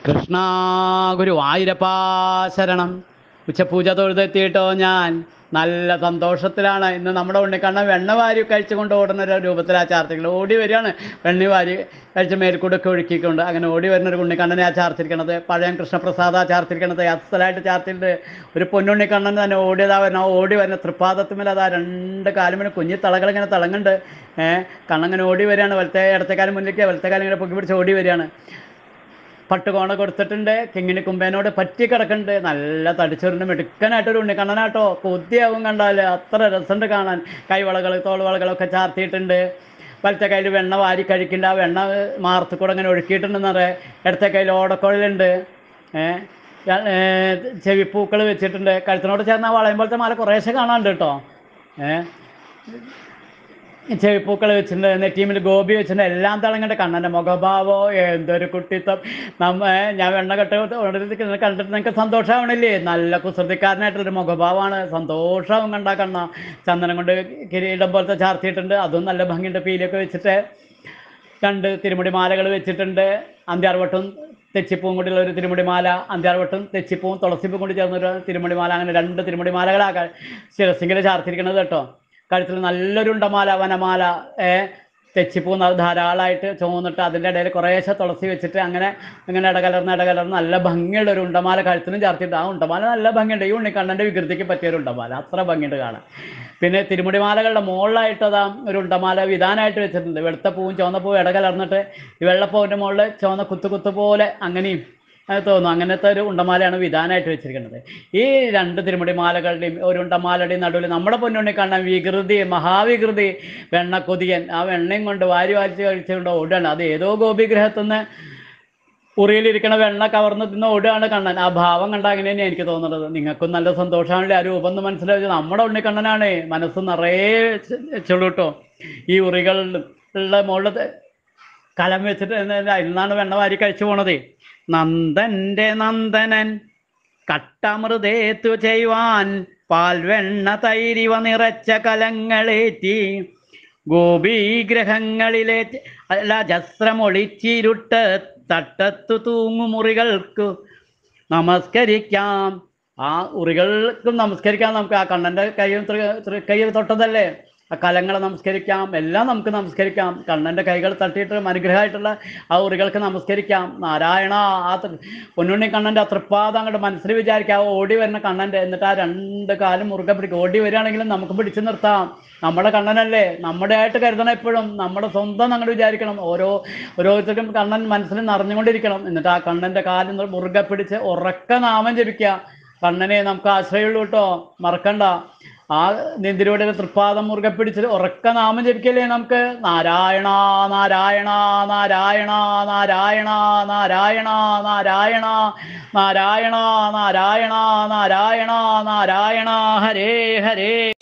കൃഷ്ണ ഗുരുവായൂരപ്പാ ശരണം ഉച്ചപൂജ തൊഴുതെത്തിയിട്ടോ ഞാൻ നല്ല സന്തോഷത്തിലാണ് ഇന്ന് നമ്മുടെ ഉണ്ണിക്കണ്ണൻ വെണ്ണ വാരി കഴിച്ചുകൊണ്ട് ഓടുന്ന ഒരു രൂപത്തിലാ ചാർത്തിക്കുന്നത് ഓടി വരികയാണ് വെണ്ണി വാരി കഴിച്ച് മേൽക്കൂടൊക്കെ ഒഴുക്കിക്കൊണ്ട് അങ്ങനെ ഓടി വരുന്ന ഒരു ഉണ്ണിക്കണ്ണനെ ആ ചാർത്തിരിക്കണത് പഴയ കൃഷ്ണപ്രസാദ ചാർത്തിരിക്കണത് അസലായിട്ട് ചാർത്തിയിട്ട് ഒരു പൊന്നുണ്ണിക്കണ്ണൻ തന്നെ ഓടിയതാ വരുന്ന ആ ഓടി വരുന്ന തൃപ്പാദത്തുമേൽ അതാ രണ്ട് കാലുമിന് കുഞ്ഞി തളകൾ ഇങ്ങനെ തിളങ്ങുന്നുണ്ട് ഏഹ് കണ്ണങ്ങനെ ഓടി വരികയാണ് വലത്തെ ഇടത്തെ കാലം മുന്നിലേക്ക് വലത്തെ കാലം ഇങ്ങനെ പൊക്കി പിടിച്ച് ഓടി വരികയാണ് പട്ടുകോണ കൊടുത്തിട്ടുണ്ട് കിങ്ങിണി കുമ്പേനോട് പറ്റി കിടക്കുന്നുണ്ട് നല്ല തടിച്ചൊരുണ്ട് മിടുക്കനായിട്ടൊരു ഉണ്ണിക്കണ്ണനാട്ടോ കൊതിയാവും കണ്ടാൽ അത്ര രസമുണ്ട് കാണാൻ കൈവളകൾ തോൾവളകളൊക്കെ ചാർത്തിയിട്ടുണ്ട് വലത്തെ കയ്യിൽ വെണ്ണ വാരി കഴിക്കുന്നുണ്ട് ആ വെണ്ണ മാർത്ത് കൂടെ അങ്ങനെ ഒഴുക്കിയിട്ടുണ്ടെന്ന് പറയാം ഇടത്തെ കയ്യിൽ ഓടക്കുഴലുണ്ട് ഏഹ് ചെവിപ്പൂക്കൾ വെച്ചിട്ടുണ്ട് കഴുത്തിനോട് ചേർന്ന വളയം പോലത്തെ മാല കുറേശ്ശെ കാണാനുണ്ട് കേട്ടോ ഏഹ് ചെവിപ്പൂക്കൾ വെച്ചിട്ടുണ്ട് നെറ്റീമിൽ ഗോപി വെച്ചിട്ടുണ്ട് എല്ലാം തിളങ്ങണ്ട കണ്ണൻ്റെ മുഖഭാവോ എന്തൊരു കുട്ടിത്തം നമ്മ ഏ, ഞാൻ വെണ്ണ കെട്ട് ഉടനെ കണ്ടിട്ട് നിങ്ങൾക്ക് സന്തോഷമാവണില്ലേ നല്ല കുസൃതിക്കാരനായിട്ടുള്ളൊരു മുഖഭാവമാണ് സന്തോഷമാവും കണ്ടാ കണ്ണ ചന്ദനം കൊണ്ട് കിരീടം പോലത്തെ ചാർത്തിയിട്ടുണ്ട് അതും നല്ല ഭംഗിയുണ്ട് പീലിയൊക്കെ വെച്ചിട്ട് രണ്ട് തിരുമുടി മാലകൾ വെച്ചിട്ടുണ്ട് അന്ത്യാർവട്ടും തെച്ചിപ്പൂവും കൂടിയുള്ള ഒരു തിരുമുടി മാല അന്ത്യാർവട്ടും തെച്ചിപ്പൂവും തുളസിപ്പൂവും കൂടി ചേർന്നൊരു തിരുമുടി മാല അങ്ങനെ രണ്ട് തിരുമുടി മാലകളാ ശിരസിംഗിൽ ചാർത്തിരിക്കുന്നത് കേട്ടോ കഴുത്തിൽ നല്ലൊരു ഉണ്ടമാല വനമാല ഏ തെച്ചിപ്പൂ ന- ധാരാളമായിട്ട് ചുവന്നിട്ട് അതിൻ്റെ ഇടയിൽ കുറേശ്ശെ തുളസി വെച്ചിട്ട് അങ്ങനെ ഇങ്ങനെ ഇടകലർന്ന് ഇടകലർന്ന് നല്ല ഭംഗിയുള്ള ഒരു ഉണ്ടമാല കഴുത്തിനും ചാർത്തിയിട്ട് ആ ഉണ്ടമാല നല്ല ഭംഗിയുണ്ട് ഈ ഉണ്ണിക്കണ്ണൻ്റെ വികൃതിക്ക് പറ്റിയ ഒരു ഉണ്ടമാല അത്ര ഭംഗിയുണ്ട് കാണാൻ പിന്നെ തിരുമുടിമാലകളുടെ മുകളിലായിട്ട് അതാ ഒരു ഉണ്ടമാല വിധാനമായിട്ട് വെച്ചിട്ടുണ്ട് വെളുത്ത പൂവും ചുവന്ന പൂവും ഇടകലർന്നിട്ട് ഈ വെള്ളപ്പൂവിൻ്റെ മുകളിൽ ചുവന്ന കുത്തു കുത്തു പോലെ അങ്ങനെയും അത് തോന്നുന്നു അങ്ങനത്തെ ഒരു ഉണ്ടമാലയാണ് വിധാനമായിട്ട് വെച്ചിരിക്കുന്നത് ഈ രണ്ട് തിരുമുടിമാലകളുടെയും ഒരു ഉണ്ടമാലയുടെയും നടുവിൽ നമ്മുടെ പൊന്നുണ്ണി കാണാൻ വികൃതി മഹാവികൃതി വെണ്ണക്കൊതിയൻ ആ വെണ്ണയും കൊണ്ട് വാരി വാരിച്ച് കഴിച്ചുകൊണ്ട് ഓടുകയാണ് അത് ഏതോ ഗോപിഗ്രഹത്തിൽ നിന്ന് ഉറിയിലിരിക്കണ വെണ്ണ കവർന്ന് തിന്ന് ഓടുകയാണ് കണ്ണൻ ആ ഭാവം കണ്ട അങ്ങനെ തന്നെയാണ് എനിക്ക് തോന്നുന്നത് നിങ്ങൾക്കും നല്ല സന്തോഷമാണല്ലേ ആ രൂപം ഒന്ന് മനസ്സിലാക്കി നമ്മുടെ ഉണ്ണിക്കണ്ണനാണ് മനസ്സ് നിറയെ ചെളുട്ടോ ഈ ഉറികളുടെ മുകളിൽ കലം വെച്ചിട്ട് അതിൽ വെണ്ണ വാരി കഴിച്ചു പോണതേ നന്ദന്റെ നന്ദനൻ കട്ടമൃതേത്തു ചെയ്യുവാൻ പാൽവെണ്ണ തൈരിവ നിറച്ച കലങ്ങളേറ്റി ഗോപീഗ്രഹങ്ങളിലെ അല്ല ജസ്രമൊളിച്ചിരുട്ട് തട്ടത്തു തൂങ്ങുമുറികൾക്കു നമസ്കരിക്കാം ആ ഉറികൾക്കും നമസ്കരിക്കാം നമുക്ക് ആ കണ്ണൻ്റെ കൈയും കൈയിൽ തൊട്ടതല്ലേ ആ കലങ്ങളെ നമസ്കരിക്കാം എല്ലാം നമുക്ക് നമസ്കരിക്കാം കണ്ണൻ്റെ കൈകൾ തട്ടിയിട്ട് അനുഗ്രഹമായിട്ടുള്ള ആ ഉറികൾക്ക് നമസ്കരിക്കാം നാരായണ ആ തൃ- പൊന്നുണ്ണി കണ്ണൻ്റെ ആ തൃപ്പാദം അങ്ങോട്ട് മനസ്സിൽ വിചാരിക്കാം ആ ഓടി വരുന്ന കണ്ണൻ്റെ എന്നിട്ട് ആ രണ്ട് കാലും മുറുകെ പിടിക്കും ഓടി വരികയാണെങ്കിലും നമുക്ക് പിടിച്ചു നിർത്താം നമ്മുടെ കണ്ണനല്ലേ നമ്മുടെ ആയിട്ട് കരുതണം എപ്പോഴും നമ്മുടെ സ്വന്തം അങ്ങോട്ട് വിചാരിക്കണം ഓരോ ഓരോരുത്തർക്കും കണ്ണൻ മനസ്സിൽ നിറഞ്ഞുകൊണ്ടിരിക്കണം എന്നിട്ട് ആ കണ്ണൻ്റെ കാലിൽ മുറുകെ പിടിച്ച് ഉറക്ക നാമം ജപിക്കുക കണ്ണനെ നമുക്ക് ആശ്രയമുള്ളൂ കേട്ടോ മറക്കണ്ട ആ നെന്തിലൂടെ തൃപ്പാദം മുറുകെ പിടിച്ച് ഉറക്ക നാമം ജപിക്കല്ലേ നമുക്ക് നാരായണ നാരായണ നാരായണ നാരായണ നാരായണ നാരായണ നാരായണ നാരായണ നാരായണ നാരായണ ഹരേ ഹരേ